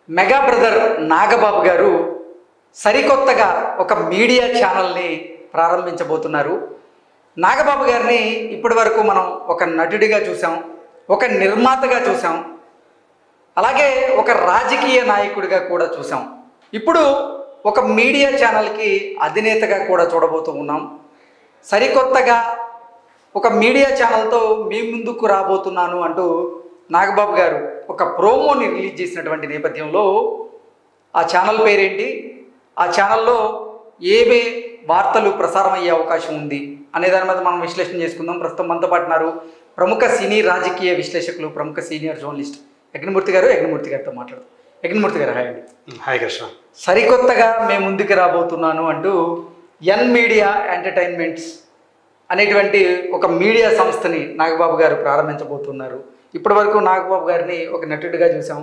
Mega brother Nagababu గారు సరికొత్తగా ఒక మీడియా ఛానల్ని ప్రారంభించబోతున్నారు నాగబాబు గారిని ఇప్పటి వరకు మనం ఒక నటుడిగా చూసాం ఒక నిర్మాతగా చూసాం అలాగే ఒక రాజకీయ నాయకుడిగా కూడా చూసాం ఇప్పుడు ఒక మీడియా ఛానల్కి అధినేతగా కూడా చూడబోతూ ఉన్నాం సరికొత్తగా ఒక మీడియా ఛానల్తో మీ ముందుకు రాబోతున్నాను అంటూ నాగబాబు గారు ఒక ప్రోమోని రిలీజ్ చేసినటువంటి నేపథ్యంలో ఆ ఛానల్ పేరేంటి ఆ ఛానల్లో ఏవే వార్తలు ప్రసారం అయ్యే అవకాశం ఉంది అనే దాని మీద మనం విశ్లేషణ చేసుకుందాం ప్రస్తుతం మనతో పాటు ఉన్నారు ప్రముఖ సినీ రాజకీయ విశ్లేషకులు ప్రముఖ సీనియర్ జర్నలిస్ట్ యజ్ఞమూర్తి గారు యజ్ఞమూర్తి గారితో మాట్లాడుతాం యజ్ఞమూర్తి గారు హాయ్ అండి హాయ్ కృష్ణ సరికొత్తగా మేము ముందుకు రాబోతున్నాను అంటూ ఎన్ మీడియా ఎంటర్టైన్మెంట్స్ అనేటువంటి ఒక మీడియా సంస్థని నాగబాబు గారు ప్రారంభించబోతున్నారు ఇప్పటి వరకు నాగబాబు గారిని ఒక నటుడిగా చూసాం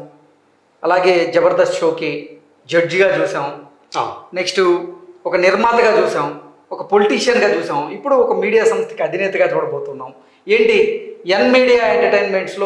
అలాగే జబర్దస్త్ షోకి జడ్జిగా చూసాం అవును నెక్స్ట్ ఒక నిర్మాతగా చూసాం ఒక పొలిటీషియన్గా చూసాం ఇప్పుడు ఒక మీడియా సంస్థకి అధినేతగా చూడబోతున్నాం ఏంటి ఎన్ మీడియా ఎంటర్టైన్మెంట్స్లో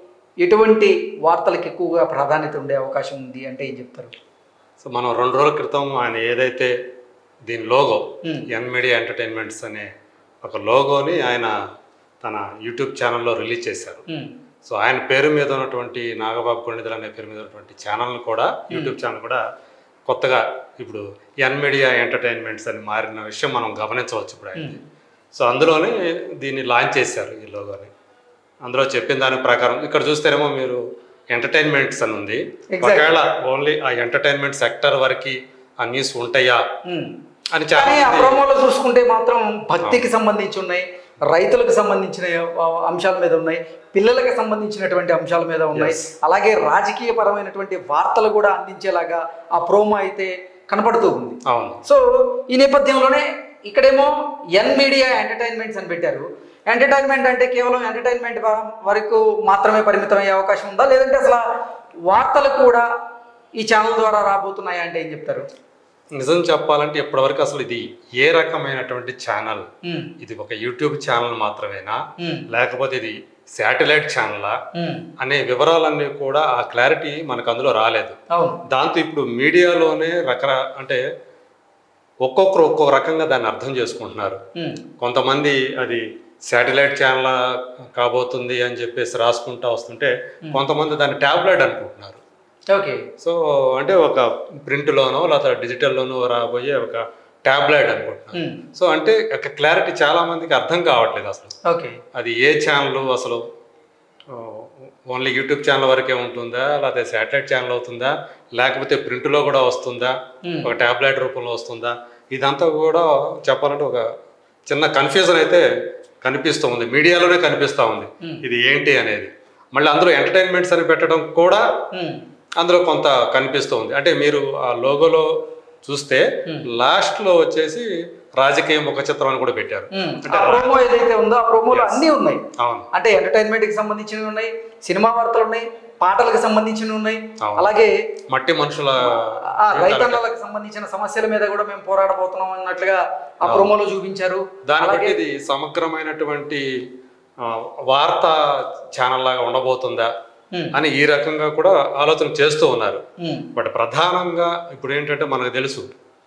ఎటువంటి వార్తలకు ఎక్కువగా ప్రాధాన్యత ఉండే అవకాశం ఉంది అంటే ఏం చెప్తారు సో మనం రెండు రోజుల క్రితం ఆయన ఏదైతే దీని logo Hmm. N media entertainments అనే ఒక లోగోని ఆయన తన యూట్యూబ్ ఛానల్లో రిలీజ్ చేశారు ఉమ్, సో ఆయన పేరు మీద ఉన్నటువంటి నాగబాబు కొండిదల అనే పేరు మీద ఉన్నటువంటి ఛానల్ని కూడా యూట్యూబ్ ఛానల్ కూడా కొత్తగా ఇప్పుడు ఎన్ మీడియా ఎంటర్టైన్మెంట్స్ అని మారిన విషయం మనం గమనించవచ్చు ఇప్పుడు ఆయన ఉమ్, సో అందులోనే దీన్ని లాంచ్ చేశారు ఈ లోగోని అందులో చెప్పిన దాని ప్రకారం ఇక్కడ చూస్తేనేమో మీరు ఎంటర్టైన్మెంట్స్ అని ఉంది Exactly. ఒకవేళ ఓన్లీ ఆ ఎంటర్టైన్మెంట్ సెక్టర్ వరకు ఆ న్యూస్ ఉంటాయా ఉమ్. అని చాలా కానీ ఆ మంది- ప్రోమోలో చూసుకుంటే మాత్రం భక్తికి సంబంధించి ఉన్నాయి రైతులకు సంబంధించిన ఆ, అంశాల మీద ఉన్నాయి పిల్లలకు సంబంధించినటువంటి అంశాల మీద ఉన్నాయి Yes. అలాగే రాజకీయ పరమైనటువంటి వార్తలు కూడా అందించేలాగా ఆ ప్రోమో అయితే కనపడుతూ ఉంది అవును సో ఈ నేపథ్యంలోనే ఇక్కడేమో ఎన్ మీడియా ఎంటర్టైన్మెంట్స్ అని పెట్టారు ఎంటర్టైన్మెంట్ అంటే కేవలం ఎంటర్టైన్మెంట్ వరకు మాత్రమే పరిమితం అయ్యే అవకాశం ఉందా లేదంటే అసలు వార్తలు కూడా ఈ ఛానల్ ద్వారా రాబోతున్నాయా అంటే ఏం చెప్తారు నిజం చెప్పాలంటే ఇప్పటివరకు అసలు ఇది ఏ రకమైనటువంటి ఛానల్ ఉమ్, ఇది ఒక యూట్యూబ్ ఛానల్ మాత్రమేనా ఉమ్, లేకపోతే ఇది శాటిలైట్ ఛానలా ఉమ్. అనే వివరాలన్నీ కూడా ఆ క్లారిటీ మనకు అందులో రాలేదు అవును దాంతో ఇప్పుడు మీడియాలోనే రకర అంటే ఒక్కొక్కరు ఒక్కొక్క రకంగా దాన్ని అర్థం చేసుకుంటున్నారు ఉమ్, కొంతమంది అది శాటిలైట్ ఛానల్ కాబోతుంది అని చెప్పేసి రాసుకుంటా వస్తుంటే కొంతమంది దాన్ని ట్యాబ్లెట్ అనుకుంటున్నారు ఓకే సో అంటే ఒక ప్రింట్లోనో లేదా డిజిటల్లోనో రాబోయే ఒక ట్యాబ్లెట్ అనుకుంటున్నారు ఉమ్, సో అంటే ఒక క్లారిటీ చాలా మందికి అర్థం కావట్లేదు అసలు ఓకే అది ఏ ఛానల్ అసలు ఓన్లీ యూట్యూబ్ ఛానల్ వరకే ఉంటుందా లేకపోతే శాటిలైట్ ఛానల్ అవుతుందా లేకపోతే ప్రింట్లో కూడా వస్తుందా Hmm. ఒక ట్యాబ్లెట్ రూపంలో వస్తుందా ఇదంతా కూడా చెప్పాలంటే ఒక చిన్న కన్ఫ్యూజన్ అయితే కనిపిస్తూ ఉంది మీడియాలోనే కనిపిస్తూ ఉంది Hmm. ఇది ఏంటి అనేది మళ్ళీ అందులో ఎంటర్టైన్మెంట్స్ అని పెట్టడం కూడా ఉమ్, అందులో కొంత కనిపిస్తూ ఉంది అంటే మీరు ఆ లోగోలో చూస్తే లాస్ట్లో వచ్చేసి రాజకీయ ముఖ చిత్రం అని కూడా పెట్టారు ఉమ్. ఆ ప్రోమో ఏదైతే ఉందో ఆ ప్రోమోలో అన్నీ ఉన్నాయి అవును అంటే ఎంటర్టైన్మెంట్ కి సంబంధించినవి ఉన్నాయి సినిమా వార్తలు ఉన్నాయి పాటలకు సంబంధించినవి ఉన్నాయి అవును. అలాగే మట్టి మనుషుల ఆ రైతన్నలకు సంబంధించిన సమస్యల మీద కూడా మేము పోరాడబోతున్నాం అన్నట్లుగా ఆ ప్రోమోలో చూపించారు దాన్ని బట్టి ఇది సమగ్రమైనటువంటి ఆ, వార్తా ఛానల్ లాగా ఉండబోతుందా ఉమ్, అని ఈ రకంగా కూడా ఆలోచన చేస్తూ ఉన్నారు ఉమ్, బట్ ప్రధానంగా ఇప్పుడు ఏంటంటే మనకు తెలుసు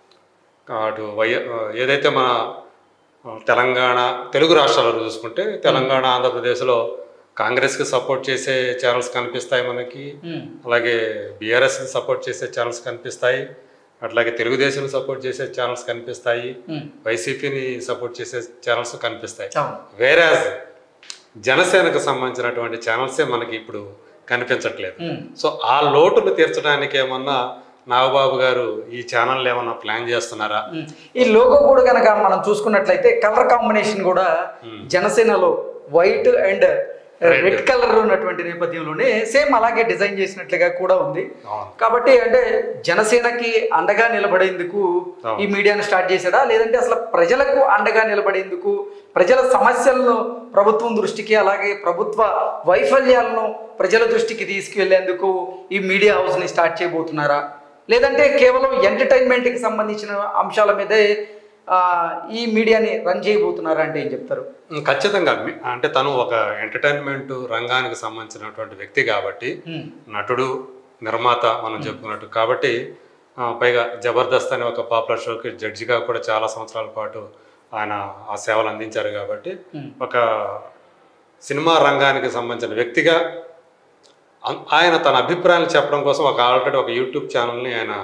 అటు వై ఏదైతే మన ఆ, తెలంగాణ తెలుగు రాష్ట్రాల్లో చూసుకుంటే తెలంగాణ ఆంధ్రప్రదేశ్లో కాంగ్రెస్కి సపోర్ట్ చేసే ఛానల్స్ కనిపిస్తాయి మనకి ఉమ్, అలాగే బీఆర్ఎస్ని సపోర్ట్ చేసే ఛానల్స్ కనిపిస్తాయి అట్లాగే తెలుగుదేశం సపోర్ట్ చేసే ఛానల్స్ కనిపిస్తాయి ఉమ్. వైసీపీని సపోర్ట్ చేసే ఛానల్స్ కనిపిస్తాయి అవును వేరాజ్ జనసేనకు సంబంధించినటువంటి ఛానల్సే మనకి ఇప్పుడు కనిపించట్లేదు ఉమ్, సో ఆ లోటును తీర్చడానికి ఏమన్నా నాగబాబు గారు ఈ ఛానల్ ఏమన్నా ప్లాన్ చేస్తున్నారా ఉమ్. ఈ లోగో కూడా కనుక మనం చూసుకున్నట్లయితే కలర్ కాంబినేషన్ కూడా జనసేనలో వైట్ అండ్ రెడ్ కలర్ ఉన్నటువంటి నేపథ్యంలోనే సేమ్ అలాగే డిజైన్ చేసినట్లుగా కూడా ఉంది అవును కాబట్టి అంటే జనసేనకి అండగా నిలబడేందుకు అవును. ఈ మీడియాను స్టార్ట్ చేశాడా లేదంటే అసలు ప్రజలకు అండగా నిలబడేందుకు ప్రజల సమస్యలను ప్రభుత్వం దృష్టికి అలాగే ప్రభుత్వ వైఫల్యాలను ప్రజల దృష్టికి తీసుకువెళ్లేందుకు ఈ మీడియా హౌస్ని స్టార్ట్ చేయబోతున్నారా లేదంటే కేవలం ఎంటర్టైన్మెంట్కి సంబంధించిన అంశాల మీదే ఆ, ఈ మీడియాని రన్ చేయబోతున్నారా అంటే ఏం చెప్తారు ఖచ్చితంగా మీ- అంటే తను ఒక ఎంటర్టైన్మెంట్ రంగానికి సంబంధించినటువంటి వ్యక్తి కాబట్టి ఉమ్, నటుడు నిర్మాత మనం చెప్పుకున్నట్టు కాబట్టి ఆ, పైగా జబర్దస్త్ అనే ఒక పాపులర్ షోకి జడ్జిగా కూడా చాలా సంవత్సరాల పాటు ఆయన ఆ సేవలు అందించారు కాబట్టి ఒక సినిమా రంగానికి సంబంధించిన వ్యక్తిగా అన్- ఆయన తన అభిప్రాయాలు చెప్పడం కోసం ఒక ఆల్రెడీ ఒక యూట్యూబ్ ఛానల్ని ఆయన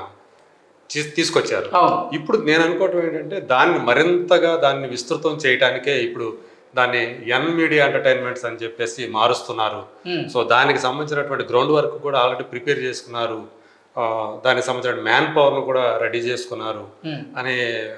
తీ- తీసుకొచ్చారు అవును ఇప్పుడు నేను అనుకోవటం ఏంటంటే దాన్ని మరింతగా దాన్ని విస్తృతం చేయడానికే ఇప్పుడు దాన్ని ఎన్ మీడియా ఎంటర్టైన్మెంట్స్ అని చెప్పేసి మారుస్తున్నారు Hmm. సో దానికి సంబంధించినటువంటి గ్రౌండ్ వర్క్ కూడా ఆల్రెడీ ప్రిపేర్ చేసుకున్నారు ఆ, దానికి సంబంధించిన మ్యాన్ పవర్ను కూడా రెడీ చేసుకున్నారు Hmm. అనే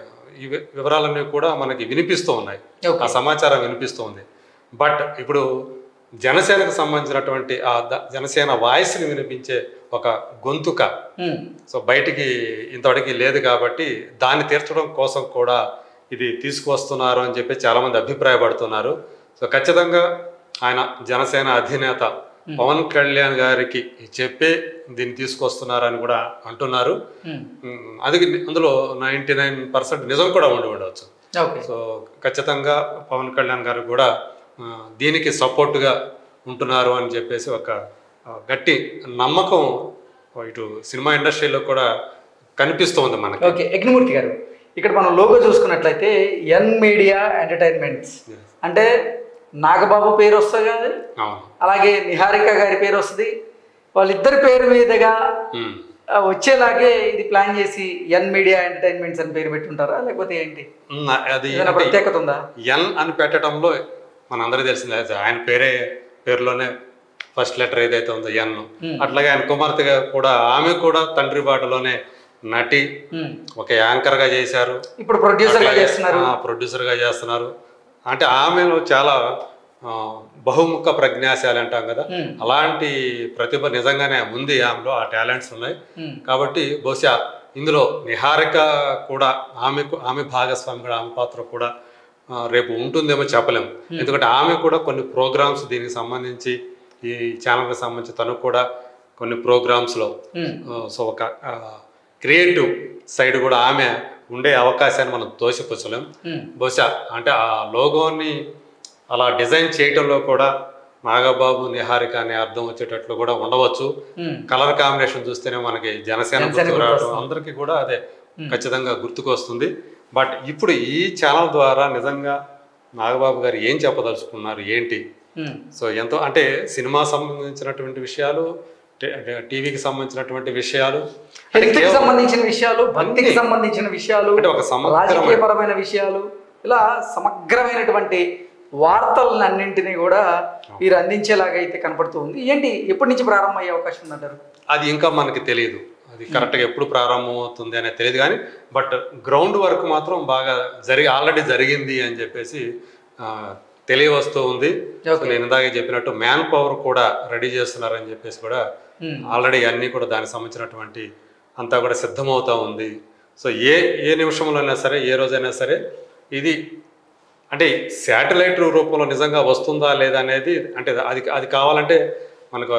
ఈ వి- వివరాలన్నీ కూడా మనకి వినిపిస్తూ ఉన్నాయి Okay. ఆ సమాచారం వినిపిస్తూ ఉంది బట్ ఇప్పుడు జనసేనకు సంబంధించినటువంటి ఆ ద- జనసేన వాయిస్ని వినిపించే ఒక గొంతుక ఉమ్. సో బయటికి ఇంతవరకు లేదు కాబట్టి దాన్ని తీర్చడం కోసం కూడా ఇది తీసుకువస్తున్నారు అని చెప్పి చాలామంది అభిప్రాయపడుతున్నారు సో ఖచ్చితంగా ఆయన జనసేన అధినేత పవన్ కళ్యాణ్ గారికి చెప్పే దీన్ని తీసుకొస్తున్నారని కూడా అంటున్నారు ఉమ్. ఉమ్, అది అందులో నైంటీ నైన్ పర్సెంట్ నిజం కూడా ఉండి ఉండవచ్చు ఓకే సో ఖచ్చితంగా పవన్ కళ్యాణ్ గారు కూడా ఆ, దీనికి సపోర్ట్గా ఉంటున్నారు అని చెప్పేసి ఒక ఆ, గట్టి నమ్మకం ఇటు సినిమా ఇండస్ట్రీలో కూడా కనిపిస్తోంది మనకి ఓకే యజ్ఞమూర్తి గారు ఇక్కడ మనం లోగో చూసుకున్నట్లయితే ఎన్ మీడియా ఎంటర్టైన్మెంట్స్ అంటే నాగబాబు పేరు వస్తుంది కదా అవును అలాగే నిహారిక గారి పేరు వస్తుంది వాళ్ళిద్దరి పేరు మీదుగా ఉమ్. ఆ, వచ్చేలాగే ఇది ప్లాన్ చేసి ఎన్ మీడియా ఎంటర్టైన్మెంట్స్ అని పేరు పెట్టుంటారా లేకపోతే ఏంటి ఉమ్, అది ఏదైనా అంటే ప్రత్యేకత ఉందా ఎన్ అని పెట్టడంలో మనందరికీ తెలిసిందే అది ఆయన పేరే పేరులోనే ఫస్ట్ లెటర్ ఏదైతే ఉందో ఎన్ అట్లాగే ఆయన కుమార్తెగా కూడా ఆమె కూడా తండ్రి బాటలోనే నటి ఉమ్. ఒక యాంకర్గా చేశారు ఇప్పుడు ప్రొడ్యూసర్ గా చేస్తున్నారు ఆ, ప్రొడ్యూసర్గా చేస్తున్నారు అంటే ఆమెలో చాలా ఆ, బహుముఖ ప్రజ్ఞాశాలి అంటాం కదా ఉమ్. అలాంటి ప్రతిభ నిజంగానే ఉంది ఆమెలో ఆ టాలెంట్స్ ఉన్నాయి ఉమ్. కాబట్టి బహుశా ఇందులో నిహారిక కూడా ఆమెకు ఆమె భాగస్వామి కూడా ఆమె పాత్ర కూడా ఆ, రేపు ఉంటుందేమో చెప్పలేము ఎందుకంటే ఆమె కూడా కొన్ని ప్రోగ్రామ్స్ దీనికి సంబంధించి ఈ ఛానల్కి సంబంధించి తను కూడా కొన్ని ప్రోగ్రామ్స్లో ఉమ్. సో ఒక క్రియేటివ్ సైడ్ కూడా ఆమె ఉండే అవకాశాన్ని మనం తోసిపుచ్చలేం ఉమ్. బహుశా అంటే ఆ లోగోని అలా డిజైన్ చేయటంలో కూడా నాగబాబు నిహారిక అనే అర్థం వచ్చేటట్లు కూడా ఉండవచ్చు ఉమ్. కలర్ కాంబినేషన్ చూస్తేనే మనకి జనసేన జనసేన గుర్తుకు రావడం గుర్తొస్తుంది. అందరికీ కూడా అదే ఖచ్చితంగా గుర్తుకు వస్తుంది బట్ ఇప్పుడు ఈ ఛానల్ ద్వారా నిజంగా నాగబాబు గారు ఏం చెప్పదలుచుకున్నారు ఏంటి ఉమ్. సో ఎంతో అంటే సినిమా సంబంధించినటువంటి విషయాలు టే- టీవీకి సంబంధించినటువంటి విషయాలు అంటే హెల్త్ కి కేవలం- సంబంధించిన విషయాలు భక్తికి సంబంధించిన విషయాలు అంటే ఒక సమగ్రమైన రాజకీయపరమైన విషయాలు ఇలా సమగ్రమైనటువంటి వార్తలన్నింటినీ కూడా వీరు అందించేలాగా అయితే కనపడుతూ ఉంది ఏంటి ఎప్పటి నుంచి ప్రారంభం అయ్యే అవకాశం ఉందంటారు అది ఇంకా మనకి తెలియదు అది కరెక్ట్గా ఎప్పుడు ప్రారంభం అవుతుంది అనేది తెలియదు కానీ బట్ గ్రౌండ్ వర్క్ మాత్రం బాగా జరిగి ఆల్రెడీ జరిగింది అని చెప్పేసి ఆ, తెలియవస్తూ ఉంది సో నేను ఇందాక చెప్పినట్టు మ్యాన్ పవర్ కూడా రెడీ చేస్తున్నారని చెప్పేసి కూడా ఉమ్. ఆల్రెడీ అన్నీ కూడా దానికి సంబంధించినటువంటి అంతా కూడా సిద్ధమవుతా ఉంది సో ఏ ఏ నిమిషంలోనైనా సరే ఏ రోజైనా సరే ఇది అంటే శాటిలైట్ రూపంలో నిజంగా వస్తుందా లేదా అనేది అంటే అది అది కావాలంటే మనకు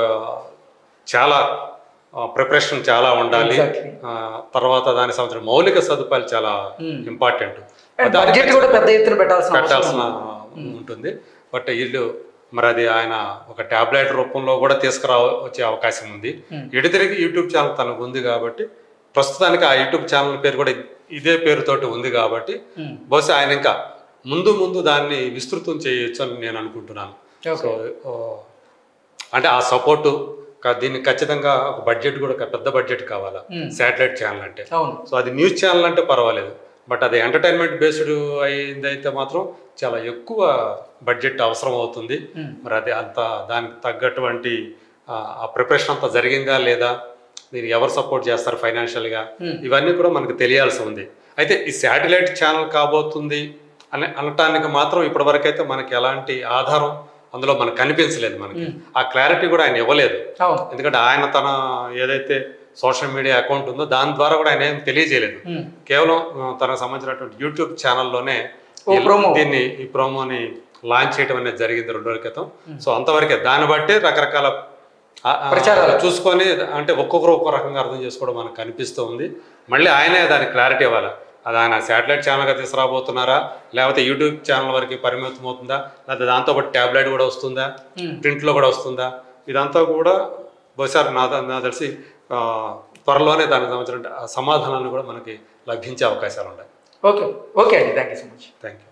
చాలా ప్రిపరేషన్ చాలా ఉండాలి Exactly. ఆ, తర్వాత దానికి సంబంధించిన మౌలిక సదుపాయాలు చాలా ఇంపార్టెంట్ అండ్ బడ్జెట్ కూడా పెద్ద ఎత్తున పెట్టాల్సిన అవసరం పెట్టాల్సిన ఉంటుంది బట్ వీళ్ళు మరి అది ఆయన ఒక టాబ్లెట్ రూపంలో కూడా తీసుకురా వచ్చే అవకాశం ఉంది ఎడితిరిగి యూట్యూబ్ ఛానల్ తనకు ఉంది కాబట్టి ప్రస్తుతానికి ఆ యూట్యూబ్ ఛానల్ పేరు కూడా ఇదే పేరుతోటి ఉంది కాబట్టి Hmm. బహుశా ఆయన ఇంకా ముందు ముందు దాన్ని విస్తృతం చేయొచ్చు అని నేను అనుకుంటున్నాను సో ఓ, అంటే ఆ సపోర్టు దీన్ని ఖచ్చితంగా ఒక బడ్జెట్ కూడా ఒక పెద్ద బడ్జెట్ కావాలా శాటిలైట్ ఛానల్ అంటే అవును సో అది న్యూస్ ఛానల్ అంటే పర్వాలేదు బట్ అది ఎంటర్టైన్మెంట్ బేస్డ్ అయింది అయితే మాత్రం చాలా ఎక్కువ బడ్జెట్ అవసరం అవుతుంది మరి అది అంత దానికి తగ్గటువంటి ఆ, ఆ ప్రిపరేషన్ అంతా జరిగిందా లేదా దీన్ని ఎవరు సపోర్ట్ చేస్తారు ఫైనాన్షియల్గా ఇవన్నీ కూడా మనకు తెలియాల్సి ఉంది అయితే ఈ శాటిలైట్ ఛానల్ కాబోతుంది అని అనటానికి మాత్రం ఇప్పటివరకు అయితే మనకి ఎలాంటి ఆధారం అందులో మనకు కనిపించలేదు మనకి ఆ క్లారిటీ కూడా ఆయన ఇవ్వలేదు అవును ఎందుకంటే ఆయన తన ఏదైతే సోషల్ మీడియా అకౌంట్ ఉందో దాని ద్వారా కూడా ఆయన ఏం తెలియజేయలేదు ఉమ్. కేవలం ఆ, తనకు సంబంధించినటువంటి యూట్యూబ్ ఛానల్లోనే ఓ promo. దీన్ని ఈ ప్రోమోని లాంచ్ చేయడం అనేది జరిగింది రెండు రోజుల క్రితం సో అంతవరకే దాన్ని బట్టి రకరకాల ఆ, ఆ, ప్రచారాలు. చూసుకొని అంటే ఒక్కొక్కరు ఒక్కో రకంగా అర్థం చేసుకోవడం మనకు కనిపిస్తూ ఉంది మళ్ళీ ఆయనే దానికి క్లారిటీ ఇవ్వాలి అది ఆయన శాటిలైట్ ఛానల్గా తీసుకురాబోతున్నారా లేకపోతే యూట్యూబ్ ఛానల్ వరకు పరిమితం అవుతుందా లేకపోతే దాంతోపాటు ట్యాబ్లెట్ కూడా వస్తుందా Hmm. ప్రింట్లో కూడా వస్తుందా ఇదంతా కూడా బహుశా నా నాకు తెలిసి ఆ, త్వరలోనే దానికి సంబంధించిన సమాధానాలు కూడా మనకి లభించే అవకాశాలు ఉన్నాయి ఓకే ఓకే అండి thank you so much thank you